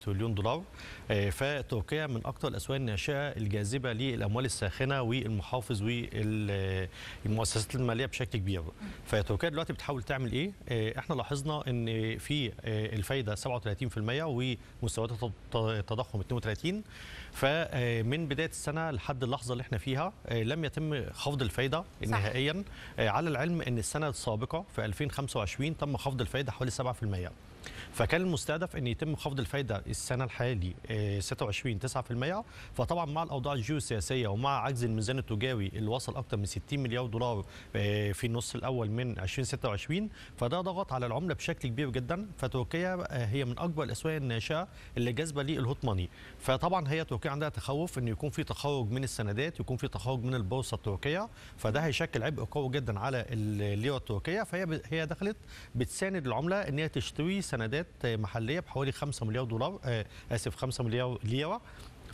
تريليون دولار آه، فتركيا من اكثر الاسواق الناشئه الجاذبه للاموال الساخنه والمحافظ والمؤسسات الماليه بشكل كبير فتركيا دلوقتي بتحاول تعمل ايه آه، احنا لاحظنا ان في آه، الفايده 37% ومستويات الت- التضخم 32 فمن بدايه السنه لحد اللحظه اللي احنا فيها آه، لم يتم خفض الفايده نهائيا آه، على العلم ان السنه السابقه في 2025 تم خفض الفايده حوالي 7% فكان المستهدف ان يتم خفض الفايده السنه الحالي آه، 26 9% فطبعا مع الاوضاع الجيوسياسيه ومع عجز الميزان التجاري اللي وصل اكثر من 60 مليار دولار آه، في النص الاول من 2026 فده ضغط على العمله بشكل كبير جدا فتركيا آه، هي من اكبر الاسواق الناشئه اللي جاذبه للهوت ماني فطبعا هي تركيا عندها تخوف ان يكون في تخرج من السندات يكون في تخرج من البورصه التركيه فده هيشكل عبء قوي جدا على الليره التركيه فهي هي دخلت بتساند العمله ان هي تشتري سندات محليه بحوالي 5 مليار دولار آه، اسف 5 مليار ليره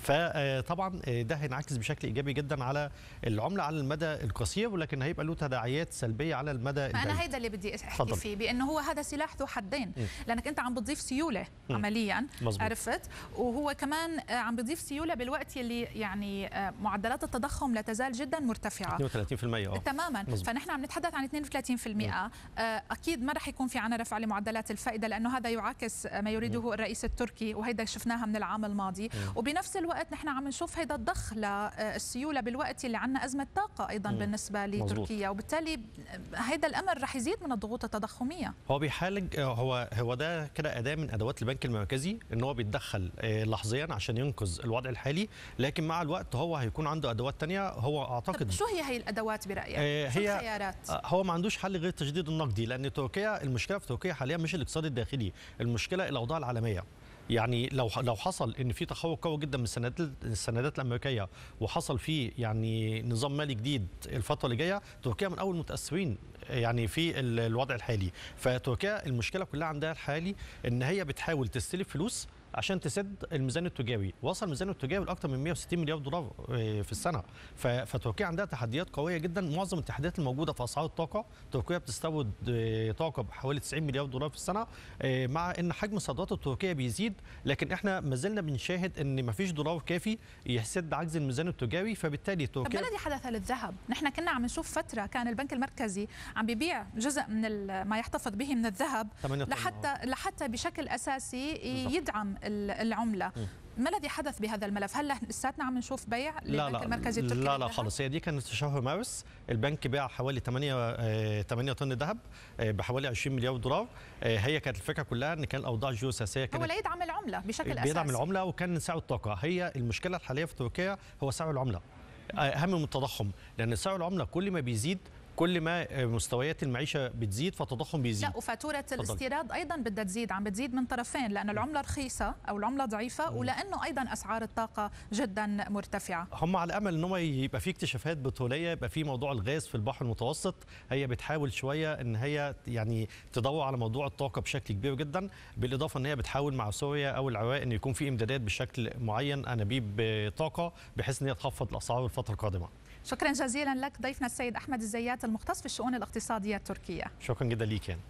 فطبعا ده هينعكس بشكل ايجابي جدا على العمله على المدى القصير ولكن هيبقى له تداعيات سلبيه على المدى ما انا البعيد هيدا اللي بدي احكي تفضل. فيه بانه هو هذا سلاح ذو حدين لانك انت عم بتضيف سيوله عمليا مظبوط. عرفت وهو كمان آه، عم بيضيف سيوله بالوقت اللي يعني آه، معدلات التضخم لا تزال جدا مرتفعه 32% اه تماما مظبوط. فنحن عم نتحدث عن 32% آه، اكيد ما رح يكون في عنا رفع لمعدلات الفائده لانه هذا يعاكس آه، ما يريده الرئيس التركي وهيدا شفناها من العام الماضي وبنفس الوقت نحن عم نشوف هيدا الضخ للسيوله بالوقت اللي عندنا ازمه طاقه ايضا بالنسبه لتركيا وبالتالي آه، هيدا الامر رح يزيد من الضغوط التضخميه هو بيحالج هو هو ده كده اداه من ادوات البنك المركزي ان هو بيتدخل آه، لحظيا عشان ينقذ الوضع الحالي لكن مع الوقت هو هيكون عنده ادوات تانية هو طب اعتقد شو هي هي الادوات برايك آه، شو هي- الخيارات آه، هو ما عندوش حل غير التجديد النقدي لان تركيا المشكله في تركيا حاليا مش الاقتصاد الداخلي المشكله الاوضاع العالميه يعني لو لو حصل ان في تخوف قوي جدا من السندات السندات الامريكيه وحصل فيه يعني نظام مالي جديد الفتره اللي جايه تركيا من اول المتاثرين يعني في ال- الوضع الحالي فتركيا المشكله كلها عندها الحالي ان هي بتحاول تستلف فلوس عشان تسد الميزان التجاري وصل الميزان التجاري لاكثر من 160 مليار دولار آه، في السنه ف- فتركيا عندها تحديات قويه جدا معظم التحديات الموجوده في اسعار الطاقه تركيا بتستورد آه، طاقه بحوالي 90 مليار دولار في السنه آه، مع ان حجم الصادرات التركيه بيزيد لكن احنا ما زلنا بنشاهد ان ما فيش دولار كافي يسد عجز الميزان التجاري فبالتالي طب تركيا ما الذي حدث للذهب؟ نحن كنا عم نشوف فترة كان البنك المركزي عم بيبيع جزء من ال- ما يحتفظ به من الذهب 8 طن، لحتى لحتى بشكل أساسي يدعم ال- العملة ما الذي حدث بهذا الملف؟ هل لساتنا عم نشوف بيع لا للبنك لا المركزي التركي لا لا للذهب؟ خالص هي دي كانت في شهر مارس البنك باع حوالي 8 8 طن ذهب آه، بحوالي 20 مليار دولار آه، هي كانت الفكره كلها ان كان الاوضاع الجيوسياسيه هو كانت لا يدعم العملة بشكل أساسي بيدعم العمله وكان سعر الطاقه هي المشكله الحاليه في تركيا هو سعر العمله اهم من التضخم لان سعر العمله كل ما بيزيد كل ما مستويات المعيشه بتزيد فالتضخم بيزيد لا وفاتورة الاستيراد أيضا بدها تزيد عم بتزيد من طرفين لأن العملة رخيصة أو العملة ضعيفة ولأنه أيضا أسعار الطاقة جدا مرتفعة هم على امل ان هم يبقى في اكتشافات بتروليه يبقى في موضوع الغاز في البحر المتوسط هي بتحاول شويه ان هي يعني تدور على موضوع الطاقه بشكل كبير جدا بالاضافه ان هي بتحاول مع سوريا او العراق ان يكون في امدادات بشكل معين انابيب طاقه بحيث ان هي تخفض الاسعار الفتره القادمه شكرا جزيلا لك ضيفنا السيد أحمد الزيات المختص في الشؤون الاقتصادية التركية شكرا جدا ليك يعني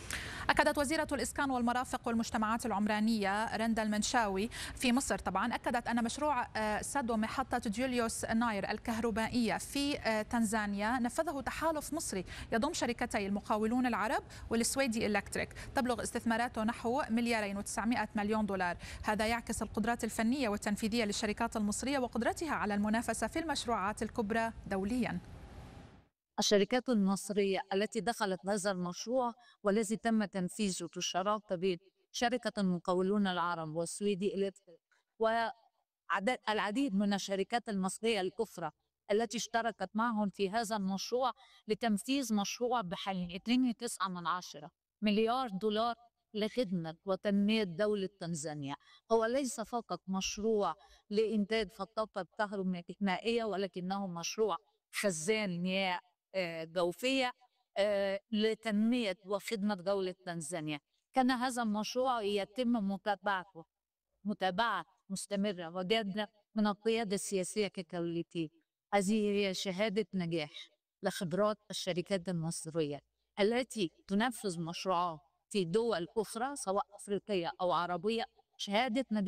أكدت وزيرة الإسكان والمرافق والمجتمعات العمرانية رندا المنشاوي في مصر طبعا أكدت أن مشروع آه، سد ومحطة جوليوس ناير الكهربائية في آه، تنزانيا نفذه تحالف مصري يضم شركتي المقاولون العرب والسويدي إلكتريك تبلغ استثماراته نحو مليارين و900 مليون دولار هذا يعكس القدرات الفنية والتنفيذية للشركات المصرية وقدرتها على المنافسة في المشروعات الكبرى دوليا الشركات المصرية التي دخلت هذا المشروع والذي تم تنفيذه بالشراكة بين شركة المقاولون العرب والسويدي إلكتريك والعديد من الشركات المصرية الأخرى التي اشتركت معهم في هذا المشروع لتنفيذ مشروع بحجم 2.9 من عشرة مليار دولار لخدمة وتنمية دولة تنزانيا هو ليس فقط مشروع لإنتاج الطاقة الكهرومغناطيسية ولكنه مشروع خزان مياه آه، جوفية آه، لتنمية وخدمة دولة تنزانيا كان هذا المشروع يتم متابعته متابعة مستمرة وجادة من القيادة السياسية ككولتين هذه هي شهادة نجاح لخبرات الشركات المصرية التي تنفذ مشروعات في دول أخرى سواء أفريقية أو عربية شهادة نجاح